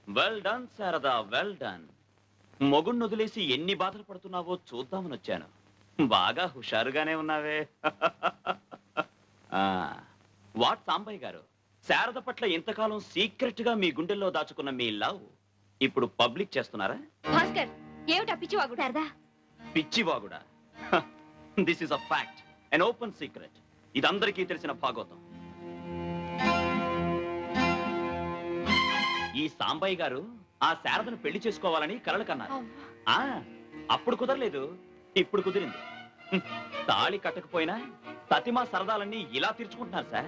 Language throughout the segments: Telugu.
Well done Sarada well done మొగుణ్ణి వదిలేసి ఎన్ని బాధలు పడుతున్నావో చూద్దామని వచ్చాను బాగా హుషారుగానే ఉన్నావే ఆ, వాట్ సాంబయ్య గారు శారద పట్ల ఇంతకాలం సీక్రెట్ గా మీ గుండెల్లో దాచుకున్న మీ లవ్ ఇప్పుడు పబ్లిక్ చేస్తున్నారా భాస్కర్ ఏమిటా పిచ్చివాగుడు శారదా పిచ్చివాగుడా this is a fact an open secret ఇది అందరికీ తెలిసిన భాగవతం ఈ సాంబయ్య గారు ఆ శారదను పెళ్లి చేసుకోవాలని కలలు కన్నారు ఆ అప్పుడు కుదరలేదు ఇప్పుడు కుదిరింది హ్మ్. తాళి కట్టకపోయినా తతిమా సరదాలన్నీ ఇలా తీర్చుకుంటున్నారు సార్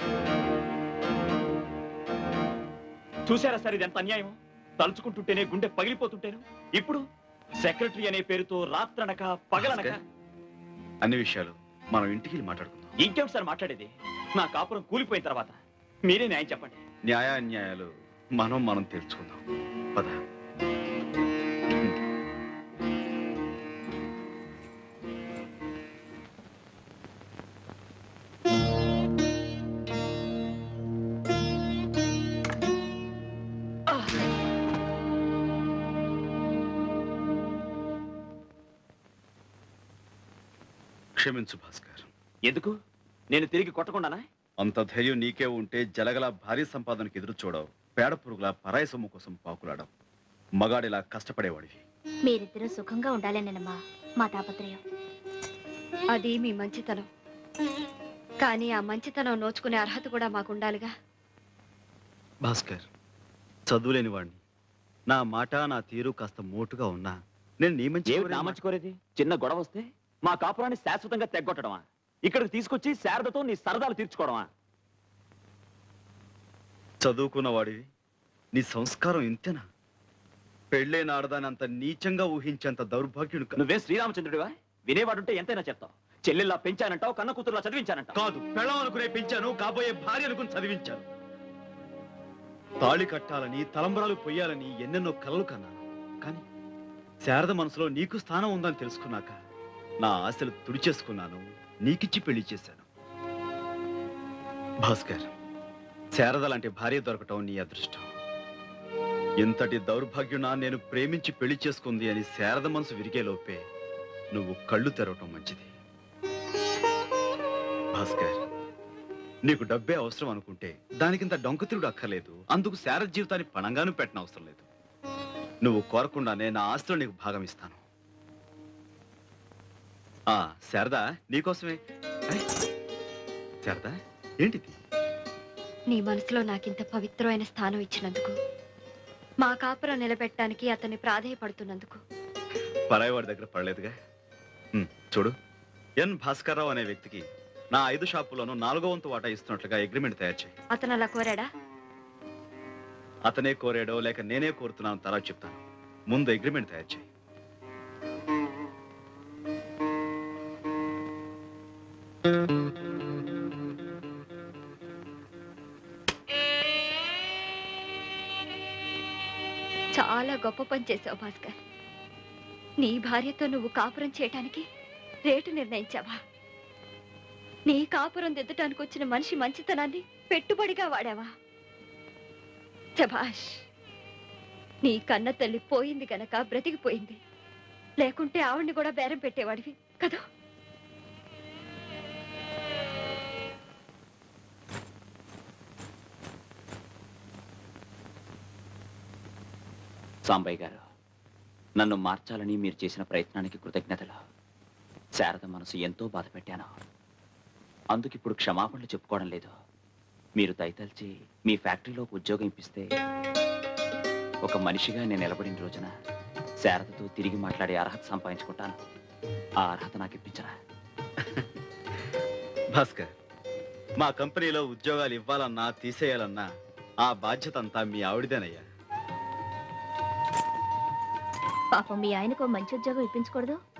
చూసారా సార్ ఇది ఎంత అన్యాయం తలుచుకుంటుంటేనే గుండె పగిలిపోతుంటేను ఇప్పుడు సెక్రటరీ అనే పేరుతో రాత్రనక పగలనక భాస్కర్. అన్ని విషయాలు మనం ఇంటికి వెళ్ళి మాట్లాడుకుందాం ఇంకేం సార్ మాట్లాడేది నా కాపురం కూలిపోయిన తర్వాత మీరే న్యాయం చెప్పండి న్యాయ అన్యాయాలు మనం మనం తెలుసుకుందాం పద క్షమించు భాస్కర్ ఎందుకు నేను తిరిగి కొట్టకుండానా అంత ధైర్యం నీకే ఉంటే జలగల భారీ సంపాదనకు ఎదురు చూడవు పేడ పురుగుల పరాయి సొమ్ము కోసం పాకులాడవు మగాడిలా కష్టపడేవాడివి మీరిద్దరూ సుఖంగా ఉండాలనేనమ్మా మా తాపత్రయం అది మీ మంచితనం కానీ ఆ మంచితనం నోచుకునే అర్హత కూడా మాకు ఉండాలిగా భాస్కర్ చదువులేని వాడిని నా మాట నా తీరు కాస్త మోటుగా ఉన్నా నేను నీ మంచి ఏమిటి కోరే నా మాట- మంచి కోరేది చిన్న గొడవ వస్తే మా కాపురాన్ని శాశ్వతంగా తెగ్గొట్టడమా ఇక్కడికి తీసుకొచ్చి శారదతో నీ సరదాలు తీర్చుకోవడమా చదువుకున్న వాడివి నీ సంస్కారం ఇంతేనా పెళ్ళైన ఆడదాని అంత నీచంగా ఊహించేంత దౌర్భాగ్యుడు కా- నువ్వే శ్రీరామచంద్రుడివా వినేవాడుంటే ఎంతైనా చెప్తావు చెల్లెల్లా పెంచానంటావు కన్న కూతురులా చదివించానంటావు కాదు పెళ్ళం అనుకునే పెంచాను కాబోయే భార్య అనుకుని చదివించాను తాళి కట్టాలని తలంబరాలు పొయ్యాలని ఎన్నెన్నో కలలు కన్నాను కానీ శారద మనసులో నీకు స్థానం ఉందని తెలుసుకున్నాక నా ఆశలు తుడిచేసుకున్నాను నీకిచ్చి పెళ్లి చేశాను భాస్కర్ శారద లాంటి భార్య దొరకటం నీ అదృష్టం ఇంతటి దౌర్భాగ్యునా నేను ప్రేమించి పెళ్లి చేసుకుంది అని శారద మనసు విరిగే లోపే నువ్వు కళ్ళు తెరవటం మంచిది భాస్కర్ నీకు డబ్బే అవసరం అనుకుంటే దానికింత డొంకతిరుడు అక్కర్లేదు అందుకు శారద జీవితాన్ని పణంగాను పెట్టిన అవసరం లేదు నువ్వు కోరకుండానే నా ఆస్తిలో నీకు భాగం ఇస్తాను ఆ శారదా నీకోసమే ఐ, శారదా ఏంటిది నీ మనసులో నాకింత పవిత్రమైన స్థానం ఇచ్చినందుకు మా కాపురం నిలబెట్టడానికి అతన్ని ప్రాధేయపడుతున్నందుకు పరాయి దగ్గర పడలేదుగా ఉమ్, చూడు ఎన్ భాస్కర్రావు అనే వ్యక్తికి నా ఐదు షాపులను నాలుగో వంతు వాటా ఇస్తున్నట్లుగా అగ్రిమెంట్ తయారు చేయి అతను అలా కోరాడా అతనే కోరాడో లేక నేనే కోరుతున్నాను తర్వాత చెప్తాను ముందు అగ్రిమెంట్ తయారు చేయి చాలా గొప్ప పని చేసావు భాస్కర్ నీ భార్యతో నువ్వు కాపురం చేయటానికి రేటు నిర్ణయించావా నీ కాపురం దిద్దటానికి వచ్చిన మనిషి మంచితనాన్ని పెట్టుబడిగా వాడావా శభాష్ నీ కన్న తల్లి పోయింది గనక బ్రతికిపోయింది లేకుంటే ఆవిడ్ని కూడా బేరం పెట్టేవాడివి కదా సాంబయ్య గారు నన్ను మార్చాలని మీరు చేసిన ప్రయత్నానికి కృతజ్ఞతలు శారద మనసు ఎంతో బాధ పెట్టాను అందుకిప్పుడు క్షమాపణలు చెప్పుకోవడం లేదు మీరు దయతలిచి మీ ఫ్యాక్టరీలోకి ఉద్యోగం ఇప్పిస్తే ఒక మనిషిగా నేను నిలబడిన రోజున శారదతో తిరిగి మాట్లాడే అర్హత సంపాదించుకుంటాను ఆ అర్హత నాకు ఇప్పించరా భాస్కర్ మా కంపెనీలో ఉద్యోగాలు ఇవ్వాలన్నా తీసేయాలన్నా ఆ బాధ్యత అంతా మీ ఆవిడదేనయ్యా పాపం మీ ఆయనకు ఓ మంచి ఉద్యోగం ఇప్పించకూడదు